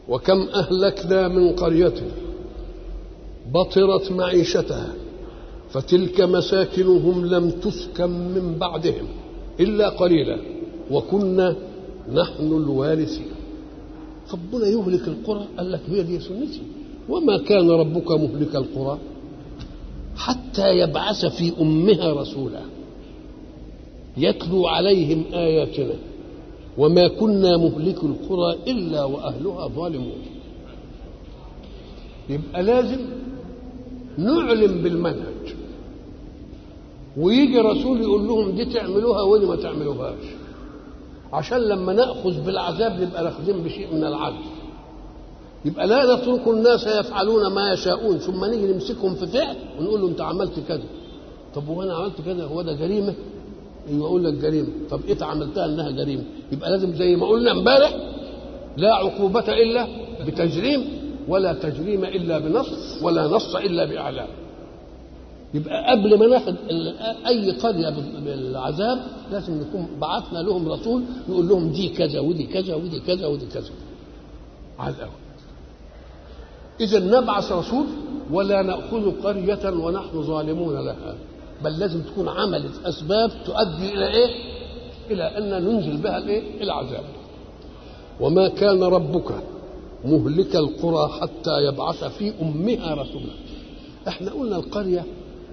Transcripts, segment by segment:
وكم أهلكنا من قرية بطرت معيشتها فتلك مساكنهم لم تسكن من بعدهم إلا قليلا وكنا نحن الوارثين ربنا يهلك القرى قال لك هي دي سنتي وما كان ربك مهلك القرى حتى يبعث في أمها رسولا يتلو عليهم آياتنا وما كنا مهلك القرى إلا وأهلها ظالمون يبقى لازم نعلم بالمنهج ويجي رسول يقول لهم دي تعملوها ودي ما تعملوهاش عشان لما ناخذ بالعذاب نبقى ناخذين بشيء من العدل يبقى لا نترك الناس يفعلون ما يشاءون ثم نيجي نمسكهم في فعل ونقول له انت عملت كذا طب هو انا عملت كذا هو ده جريمه ايوه اقول لك جريمه طب ايه عملتها انها جريمه يبقى لازم زي ما قلنا امبارح لا عقوبه الا بتجريم ولا تجريم الا بنص ولا نص الا باعلام يبقى قبل ما ناخد اي قريه بالعذاب لازم نكون بعثنا لهم رسول يقول لهم دي كذا ودي كذا ودي كذا ودي كذا على الاول اذا نبعث رسول ولا ناخذ قريه ونحن ظالمون لها بل لازم تكون عملت اسباب تؤدي الى ايه الى ان ننزل بها الايه العذاب وما كان ربك مهلك القرى حتى يبعث في امها رسولا احنا قلنا القريه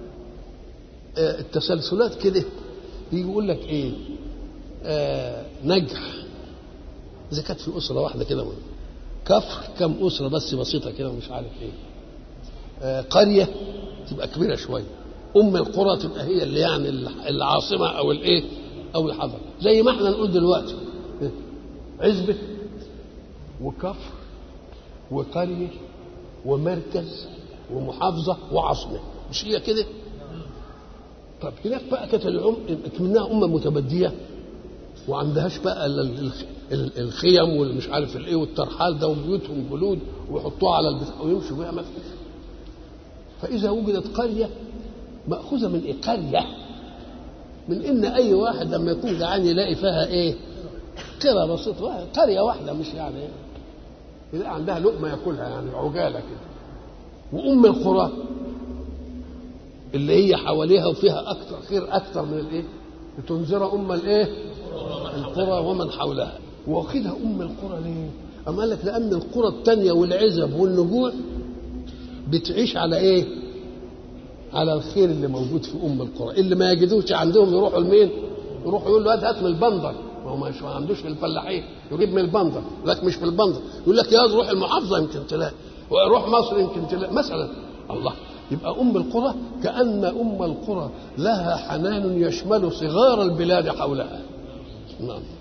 التسلسلات كده يجي يقول لك ايه آه نجح اذا كانت في اسره واحده كده كفر كم اسره بس بسيطه كده ومش عارف ايه آه قريه تبقى كبيره شويه ام القرى تبقى هي اللي يعني العاصمه او الايه او الحضر زي ما احنا نقول دلوقتي عزبه وكفر وقريه ومركز ومحافظه وعاصمه مش هي كده طب هناك بقى كانت الأم منها أمة متبدية وعندهاش بقى الخيم والمش عارف الايه والترحال ده وبيوتهم جلود ويحطوها على البتاع ويمشوا بيها مثلا فإذا وجدت قرية مأخوذة من إيه؟ قرية من إن أي واحد لما يكون جعان يلاقي فيها إيه؟ قرى بسيطة قرية واحدة مش يعني إيه؟ يلاقي عندها لقمة ياكلها يعني عجالة كده وأم القرى اللي هي حواليها وفيها اكثر خير اكثر من الايه؟ لتنذر ام الايه؟ القرى ومن حولها واخدها ام القرى ليه؟ أما قال لك لان القرى الثانيه والعزب والنجوع بتعيش على ايه؟ على الخير اللي موجود في ام القرى اللي ما يجدوش عندهم يروحوا لمين؟ يروحوا يقول له هات من البندر ما هو ما عندوش في الفلاحين يجيب من البندر لك مش في البندر يقول لك يا روح المحافظه يمكن تلاقي وروح مصر يمكن تلاقي مثلا الله يبقى أم القرى كأن أم القرى لها حنان يشمل صغار البلاد حولها نعم